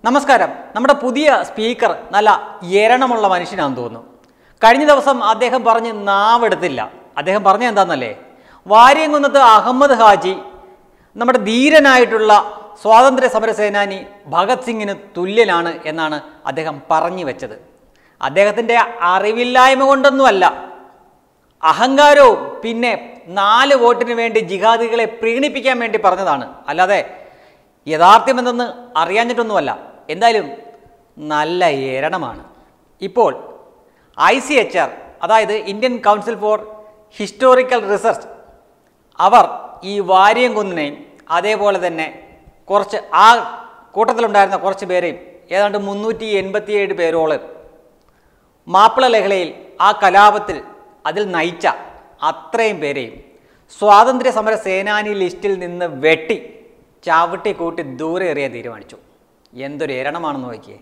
നമസ്കാരം നമ്മുടെ പുതിയ സ്പീക്കർ നല്ല എരണമുള്ള മനുഷ്യനാണെന്ന് തോന്നുന്നു കഴിഞ്ഞ ദിവസം അദ്ദേഹം പറഞ്ഞ് നാവെടുത്തില്ല അദ്ദേഹം പറഞ്ഞ എന്താണെന്നല്ലേ വാര്യംകുന്നത്ത് അഹമ്മദ് ഹാജി നമ്മുടെ ധീരനായിട്ടുള്ള സ്വാതന്ത്ര്യ സമര സേനാനി ഭഗത് സിംഗിന് തുല്യനാണ് എന്നാണ് അദ്ദേഹം പറഞ്ഞു വെച്ചത് അദ്ദേഹത്തിൻ്റെ അറിവില്ലായ്മ കൊണ്ടൊന്നുമല്ല അഹങ്കാരവും പിന്നെ നാല് വോട്ടിന് വേണ്ടി ജിഹാദികളെ പ്രീണിപ്പിക്കാൻ വേണ്ടി പറഞ്ഞതാണ് അല്ലാതെ യഥാർത്ഥ്യം എന്തെന്ന് അറിയാഞ്ഞിട്ടൊന്നുമല്ല എന്തായാലും നല്ല ഏരണമാണ് ഇപ്പോൾ ഐ സി എച്ച് ആർ അതായത് Indian council for historical research അവർ ഈ വാര്യംകുന്നിനെയും അതേപോലെ തന്നെ കുറച്ച് ആ കൂട്ടത്തിലുണ്ടായിരുന്ന കുറച്ച് പേരെയും ഏതാണ്ട് മുന്നൂറ്റി എൺപത്തിയേഴ് പേരോളം മാപ്പിള ലഹളയിൽ ആ കലാപത്തിൽ അതിൽ നയിച്ച അത്രയും പേരെയും സ്വാതന്ത്ര്യ സമര സേനാനി ലിസ്റ്റിൽ നിന്ന് വെട്ടി ചവിട്ടി കൂട്ടി ദൂരെ എറിയാൻ തീരുമാനിച്ചു എന്തൊരു എരണമാണെന്ന് നോക്കിയേ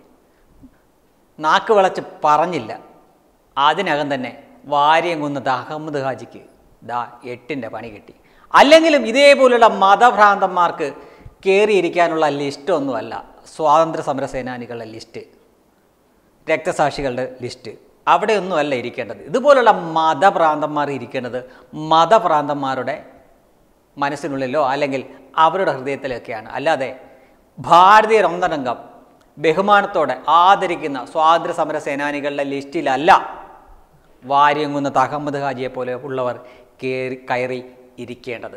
നാക്ക് വിളച്ച് പറഞ്ഞില്ല അതിനകം തന്നെ വാര്യംകുന്നത് അഹമ്മദ് ഹാജിക്ക് ദാ എട്ടിൻ്റെ പണി കിട്ടി അല്ലെങ്കിലും ഇതേപോലുള്ള മതഭ്രാന്തന്മാർക്ക് കയറിയിരിക്കാനുള്ള ലിസ്റ്റ് ഒന്നുമല്ല സ്വാതന്ത്ര്യ സമര സേനാനികളുടെ ലിസ്റ്റ് രക്തസാക്ഷികളുടെ ലിസ്റ്റ് അവിടെയൊന്നുമല്ല ഇരിക്കേണ്ടത് ഇതുപോലുള്ള മതഭ്രാന്തന്മാർ ഇരിക്കേണ്ടത് മതഭ്രാന്തന്മാരുടെ മനസ്സിനുള്ളിലോ അല്ലെങ്കിൽ അവരുടെ ഹൃദയത്തിലൊക്കെയാണ് അല്ലാതെ ഭാരതീയർ ഒന്നടങ്കം ബഹുമാനത്തോടെ ആദരിക്കുന്ന സ്വാതന്ത്ര്യ സമര സേനാനികളുടെ ലിസ്റ്റിലല്ല വാര്യംകുന്നത്ത് അഹമ്മദ് ഹാജിയെ പോലെ ഉള്ളവർ കയറി കയറി ഇരിക്കേണ്ടത്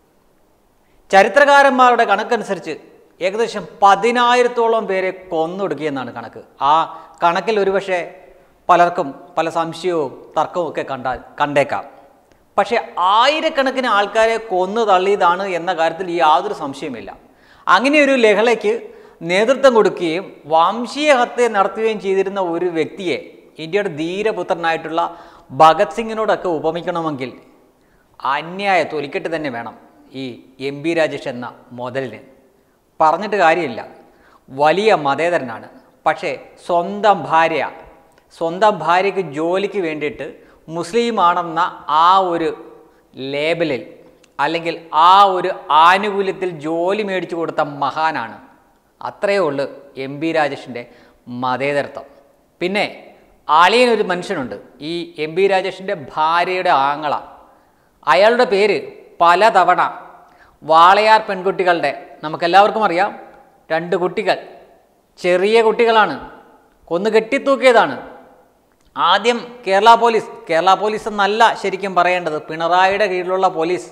ചരിത്രകാരന്മാരുടെ കണക്കനുസരിച്ച് ഏകദേശം പതിനായിരത്തോളം പേരെ കൊന്നൊടുക്കിയെന്നാണ് കണക്ക് ആ കണക്കിൽ ഒരുപക്ഷെ പലർക്കും പല സംശയവും തർക്കവും ഒക്കെ കണ്ടാൽ കണ്ടേക്കാം പക്ഷേ ആയിരക്കണക്കിന് ആൾക്കാരെ കൊന്നു തള്ളിയതാണ് എന്ന കാര്യത്തിൽ യാതൊരു സംശയമില്ല അങ്ങനെ ഒരു ലഹളയ്ക്ക് നേതൃത്വം കൊടുക്കുകയും വംശീയ ഹത്യ നടത്തുകയും ചെയ്തിരുന്ന ഒരു വ്യക്തിയെ ഇന്ത്യയുടെ ധീരപുത്രനായിട്ടുള്ള ഭഗത് സിംഗിനോടൊക്കെ ഉപമിക്കണമെങ്കിൽ അന്യായ തൊലിക്കെട്ട് തന്നെ വേണം ഈ എം ബി രാജേഷ് എന്ന മുതലിന് പറഞ്ഞിട്ട് കാര്യമില്ല വലിയ മതേതരനാണ് പക്ഷേ സ്വന്തം ഭാര്യ സ്വന്തം ഭാര്യയ്ക്ക് ജോലിക്ക് വേണ്ടിയിട്ട് മുസ്ലിമാണെന്ന ആ ഒരു ലേബലിൽ അല്ലെങ്കിൽ ആ ഒരു ആനുകൂല്യത്തിൽ ജോലി മേടിച്ചു കൊടുത്ത മഹാനാണ് അത്രയേ ഉള്ളൂ എം ബി രാജേഷിൻ്റെ മതേതരത്വം പിന്നെ ആളിയനൊരു മനുഷ്യനുണ്ട് ഈ എം ബി രാജേഷിൻ്റെ ഭാര്യയുടെ ആങ്ങള അയാളുടെ പേര് പലതവണ വാളയാർ പെൺകുട്ടികളുടെ നമുക്കെല്ലാവർക്കും അറിയാം രണ്ട് കുട്ടികൾ ചെറിയ കുട്ടികളാണ് കൊന്നു കെട്ടിത്തൂക്കിയതാണ് ആദ്യം കേരള പോലീസ് കേരള പോലീസ് എന്നല്ല ശരിക്കും പറയേണ്ടത് പിണറായിയുടെ കീഴിലുള്ള പോലീസ്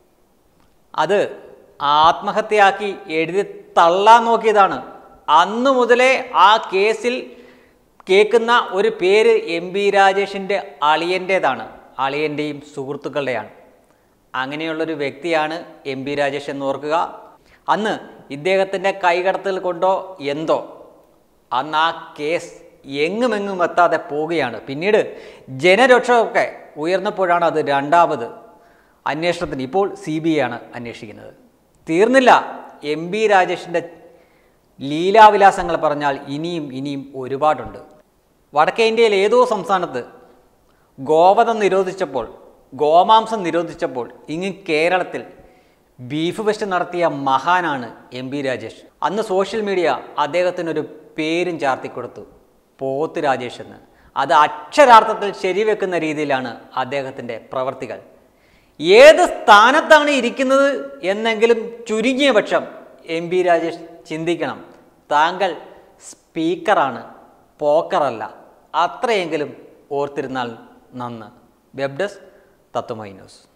അത് ആത്മഹത്യയാക്കി എഴുതി തള്ളാൻ നോക്കിയതാണ് അന്ന് മുതലേ ആ കേസിൽ കേൾക്കുന്ന ഒരു പേര് എം ബി രാജേഷിൻ്റെ അളിയൻ്റേതാണ് അളിയൻ്റെയും സുഹൃത്തുക്കളുടെയാണ് അങ്ങനെയുള്ളൊരു വ്യക്തിയാണ് എം ബി രാജേഷ് എന്ന് ഓർക്കുക അന്ന് ഇദ്ദേഹത്തിൻ്റെ കൈകടത്തൽ കൊണ്ടോ എന്തോ അന്ന് ആ കേസ് എങ്ങുമെങ്ങും എത്താതെ പോവുകയാണ് പിന്നീട് ജനരക്ഷമൊക്കെ ഉയർന്നപ്പോഴാണ് അത് രണ്ടാമത് അന്വേഷണത്തിന് ഇപ്പോൾ സി ബി ഐ ആണ് അന്വേഷിക്കുന്നത് തീർന്നില്ല എം ബി രാജേഷിൻ്റെ ലീലാവിലാസങ്ങൾ പറഞ്ഞാൽ ഇനിയും ഇനിയും ഒരുപാടുണ്ട് വടക്കേ ഇന്ത്യയിൽ ഏതോ സംസ്ഥാനത്ത് ഗോവധം നിരോധിച്ചപ്പോൾ ഗോമാംസം നിരോധിച്ചപ്പോൾ ഇങ്ങ് കേരളത്തിൽ ബീഫ് ഫെസ്റ്റ് നടത്തിയ മഹാനാണ് എം ബി രാജേഷ് അന്ന് സോഷ്യൽ മീഡിയ അദ്ദേഹത്തിനൊരു പേരും ചാർത്തിക്കൊടുത്തു പോത്ത് രാജേഷ് എന്ന് അത് അക്ഷരാർത്ഥത്തിൽ ശരിവെക്കുന്ന രീതിയിലാണ് അദ്ദേഹത്തിൻ്റെ പ്രവർത്തികൾ ഏത് സ്ഥാനത്താണ് ഇരിക്കുന്നത് എന്നെങ്കിലും ചുരുങ്ങിയ പക്ഷം എം ബി രാജേഷ് ചിന്തിക്കണം താങ്കൾ സ്പീക്കറാണ് പോക്കറല്ല അത്രയെങ്കിലും ഓർത്തിരുന്നാൽ നന്ന് വെബ് ഡെസ്ക് തത്വമൈ ന്യൂസ്